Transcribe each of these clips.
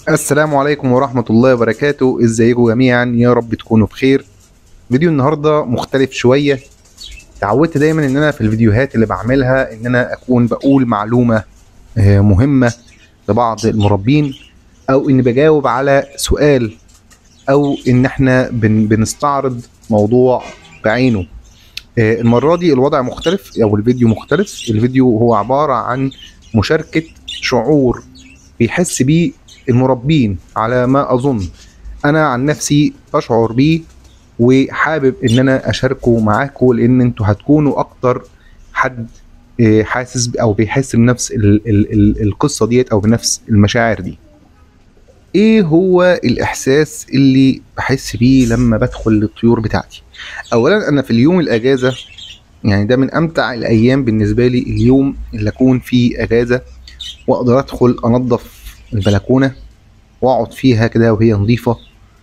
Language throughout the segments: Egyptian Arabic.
السلام عليكم ورحمة الله وبركاته ازيكم جميعا يا رب تكونوا بخير فيديو النهاردة مختلف شوية تعودت دايما ان انا في الفيديوهات اللي بعملها ان انا اكون بقول معلومة آه، مهمة لبعض المربين او ان بجاوب على سؤال او ان احنا بن بنستعرض موضوع بعينه آه، المرة دي الوضع مختلف او الفيديو مختلف الفيديو هو عبارة عن مشاركة شعور بيحس بيه المربين على ما اظن انا عن نفسي بشعر بيه وحابب ان انا اشاركه معاكم لان انتوا هتكونوا اكتر حد آه، حاسس ب- او بيحس بنفس ال ال ال القصه ديت او بنفس المشاعر دي ايه هو الاحساس اللي بحس بيه لما بدخل للطيور بتاعتي اولا انا في اليوم الاجازه يعني ده من امتع الايام بالنسبه لي اليوم اللي اكون فيه اجازه واقدر ادخل انظف البلكونه واقعد فيها كده وهي نظيفه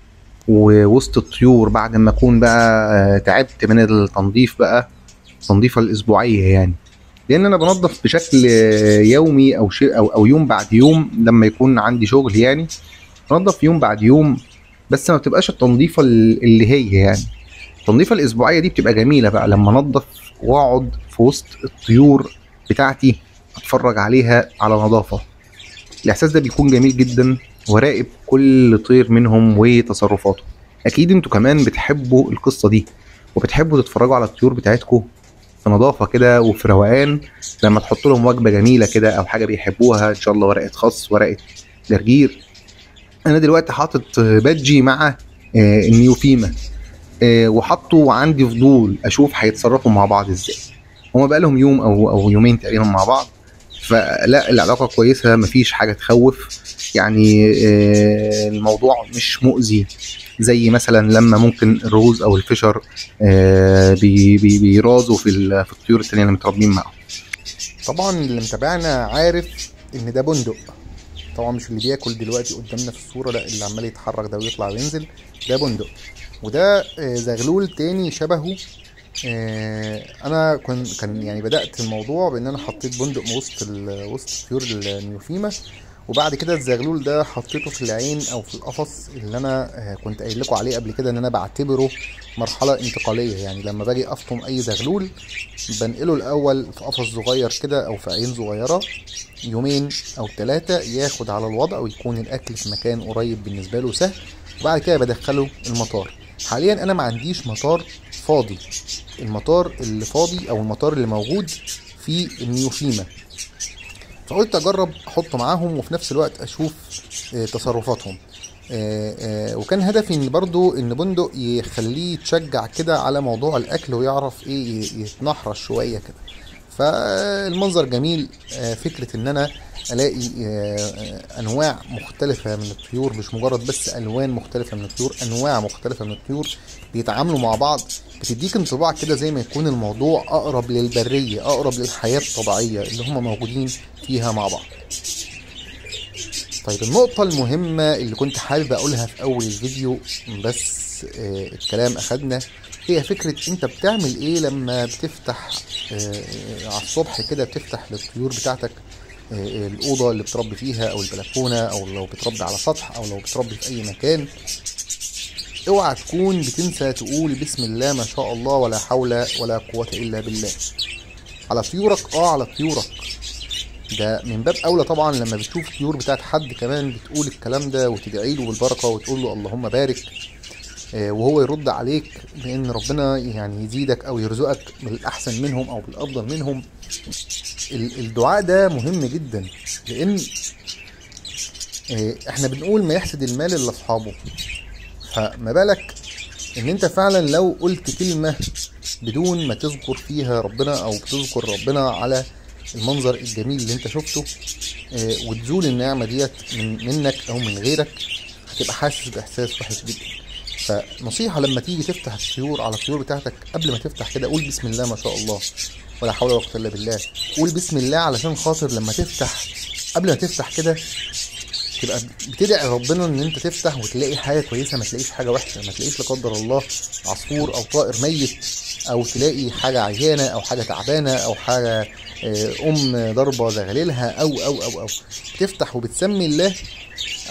ووسط الطيور بعد ما اكون بقى آه، تعبت من التنظيف بقى التنظيفه الاسبوعيه يعني لان انا بنظف بشكل آه، يومي او شيء او او يوم بعد يوم لما يكون عندي شغل يعني بنظف يوم بعد يوم بس ما بتبقاش التنظيفه ال- اللي هي يعني التنظيفه الاسبوعيه دي بتبقى جميله بقى لما انظف واقعد في وسط الطيور بتاعتي اتفرج عليها على نظافه الاحساس ده بيكون جميل جدا وراقب كل طير منهم وتصرفاته اكيد انتوا كمان بتحبوا القصه دي وبتحبوا تتفرجوا على الطيور بتاعتكم في نظافه كده وفي روقان لما تحط لهم وجبه جميله كده او حاجه بيحبوها ان شاء الله ورقه خس ورقه جرجير انا دلوقتي حاطط بادجي مع آه، النيوفيما آه، وحطه عندي فضول اشوف هيتصرفوا مع بعض ازاي هما بقى لهم يوم او او يومين تقريبا مع بعض فلا العلاقه كويسه مفيش حاجه تخوف يعني آه، الموضوع مش مؤذي زي مثلا لما ممكن الروز او الفشر آه، بي- بي- بيرازوا في ال- في الطيور التانية اللي متربيين معاهم طبعا اللي متابعنا عارف ان ده بندق طبعا مش اللي بياكل دلوقتي قدامنا في الصوره لا اللي عمال يتحرك ده ويطلع وينزل ده بندق وده آه، زغلول تاني شبهه آه، انا كنت كان يعني بدات الموضوع بان انا حطيت بندق وسط ال- وسط طيور النيوفيما وبعد كده الزغلول ده حطيته في العين او في القفص اللي انا آه، كنت قايل لكم عليه قبل كده ان انا بعتبره مرحله انتقاليه يعني لما باجي افطم اي زغلول بنقله الاول في قفص صغير كده او في عين صغيره يومين او ثلاثه ياخد على الوضع ويكون الاكل في مكان قريب بالنسبه له سهل وبعد كده بدخله المطار حاليا انا ما عنديش مطار فاضي المطار اللي فاضي او المطار اللي موجود في النيوفيما فقلت اجرب احطه معاهم وفي نفس الوقت اشوف آه، تصرفاتهم آه، آه، وكان هدفي ان برضو ان بندق يخليه يتشجع كده على موضوع الاكل ويعرف ايه ي- يتنحرش شويه كده فالمنظر جميل آه، فكره ان انا الاقي آه، آه، انواع مختلفه من الطيور مش مجرد بس الوان مختلفه من الطيور انواع مختلفه من الطيور بيتعاملوا مع بعض بتديك انطباع كده زي ما يكون الموضوع اقرب للبريه اقرب للحياه الطبيعيه اللي هم موجودين فيها مع بعض طيب النقطة المهمة اللي كنت حابب أقولها في أول الفيديو بس آه الكلام أخدنا هي فكرة أنت بتعمل إيه لما بتفتح آه على الصبح كده بتفتح للطيور بتاعتك آه الأوضة اللي بتربي فيها أو البلكونة أو لو بتربي على سطح أو لو بتربي في أي مكان اوعى تكون بتنسى تقول بسم الله ما شاء الله ولا حول ولا قوة إلا بالله على طيورك اه على طيورك ده من باب اولى طبعا لما بتشوف طيور بتاعت حد كمان بتقول الكلام ده وتدعي له بالبركه وتقول له اللهم بارك آه، وهو يرد عليك بان ربنا يعني يزيدك او يرزقك بالاحسن منهم او بالافضل منهم ال- الدعاء ده مهم جدا لان آه، احنا بنقول ما يحسد المال الا اصحابه فما بالك ان انت فعلا لو قلت كلمه بدون ما تذكر فيها ربنا او بتذكر ربنا على المنظر الجميل اللي انت شفته آه، وتزول النعمه ديت من منك او من غيرك هتبقى حاسس باحساس وحش جدا فنصيحه لما تيجي تفتح الطيور على الطيور بتاعتك قبل ما تفتح كده قول بسم الله ما شاء الله ولا حول ولا قوه الا بالله قول بسم الله علشان خاطر لما تفتح قبل ما تفتح كده تبقى بتدعي ربنا ان انت تفتح وتلاقي حاجه كويسه ما تلاقيش حاجه وحشه ما تلاقيش لا قدر الله عصفور او طائر ميت او تلاقي حاجه عيانه او حاجه تعبانه او حاجه آه، ام ضربه زغللها او او او او تفتح وبتسمي الله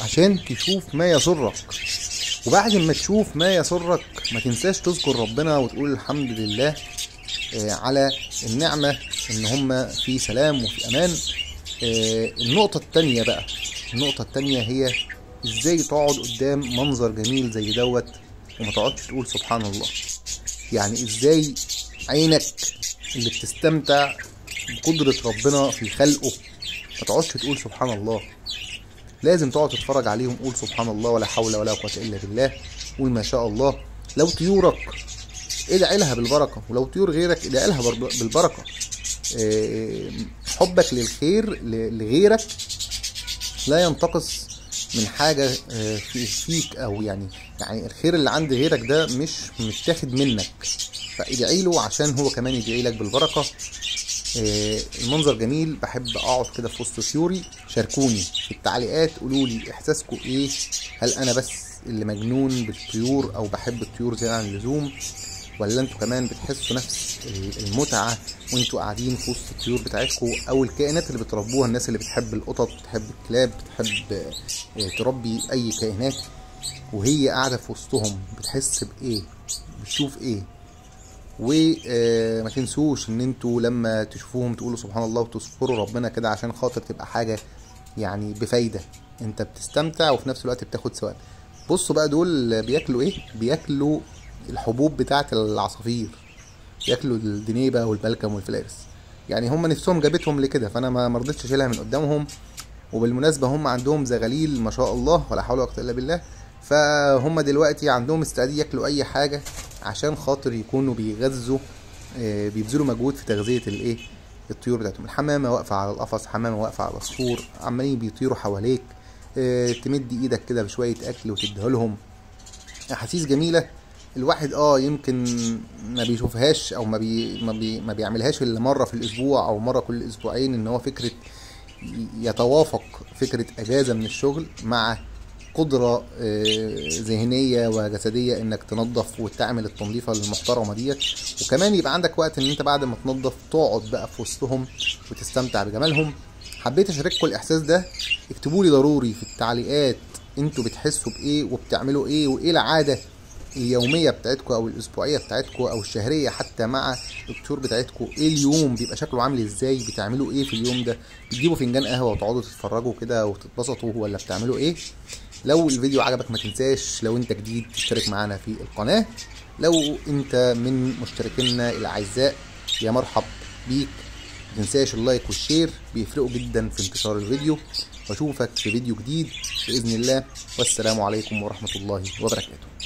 عشان تشوف ما يسرك وبعد ما تشوف ما يسرك ما تنساش تذكر ربنا وتقول الحمد لله آه، على النعمة ان هم في سلام وفي امان آه، النقطة التانية بقى النقطة التانية هي ازاي تقعد قدام منظر جميل زي دوت وما تقعدش تقول سبحان الله يعني ازاي عينك اللي بتستمتع بقدرة ربنا في خلقه ما تقعدش تقول سبحان الله لازم تقعد تتفرج عليهم قول سبحان الله ولا حول ولا قوة إلا بالله قول ما شاء الله لو طيورك ادعي لها بالبركة ولو طيور غيرك ادعي لها برضو- بالبركة آه، حبك للخير ل- لغيرك لا ينتقص من حاجة آه، في فيك أو يعني يعني الخير اللي عند غيرك ده مش متاخد منك فادعي له عشان هو كمان يدعي لك بالبركة آه، المنظر جميل بحب اقعد كده في وسط طيوري شاركوني في التعليقات قولوا لي احساسكم ايه هل انا بس اللي مجنون بالطيور او بحب الطيور زيادة عن اللزوم ولا انتوا كمان بتحسوا نفس المتعة وانتوا قاعدين في وسط الطيور بتاعتكم او الكائنات اللي بتربوها الناس اللي بتحب القطط بتحب الكلاب بتحب آه، تربي اي كائنات وهي قاعدة في وسطهم بتحس بايه بتشوف ايه وما تنسوش ان انتوا لما تشوفوهم تقولوا سبحان الله وتذكروا ربنا كده عشان خاطر تبقى حاجة يعني بفايدة انت بتستمتع وفي نفس الوقت بتاخد ثواب بصوا بقى دول بياكلوا ايه بياكلوا الحبوب بتاعة العصافير بياكلوا الدنيبة والبلكم والفلارس يعني هم نفسهم جابتهم لكده فانا ما مرضتش اشيلها من قدامهم وبالمناسبة هم عندهم زغاليل ما شاء الله ولا حول ولا قوة الا بالله فهم دلوقتي عندهم استعداد ياكلوا اي حاجة عشان خاطر يكونوا بيغذوا آه، بيبذلوا مجهود في تغذية الايه الطيور بتاعتهم الحمامة واقفة على القفص حمامة واقفة على السور عمالين بيطيروا حواليك آه، تمد ايدك كده بشوية اكل وتديها لهم احاسيس جميله الواحد اه يمكن ما بيشوفهاش او ما بي ما, بي ما بيعملهاش الا مره في الاسبوع او مره كل اسبوعين ان هو فكره يتوافق فكره اجازه من الشغل مع قدرة آه، ذهنية وجسدية انك تنظف وتعمل التنظيفة المحترمة ديت وكمان يبقى عندك وقت ان انت بعد ما تنظف تقعد بقى في وسطهم وتستمتع بجمالهم حبيت اشارككم الاحساس ده اكتبوا لي ضروري في التعليقات انتوا بتحسوا بايه وبتعملوا ايه وايه العاده اليوميه بتاعتكم او الاسبوعيه بتاعتكم او الشهريه حتى مع الطيور بتاعتكم ايه اليوم بيبقى شكله عامل ازاي بتعملوا ايه في اليوم ده بتجيبوا فنجان قهوه وتقعدوا تتفرجوا كده وتتبسطوا ولا بتعملوا ايه لو الفيديو عجبك ما تنساش لو انت جديد تشترك معانا في القناه لو انت من مشتركينا الاعزاء يا مرحب بيك ما تنساش اللايك والشير بيفرقوا جدا في انتشار الفيديو واشوفك في فيديو جديد باذن الله والسلام عليكم ورحمه الله وبركاته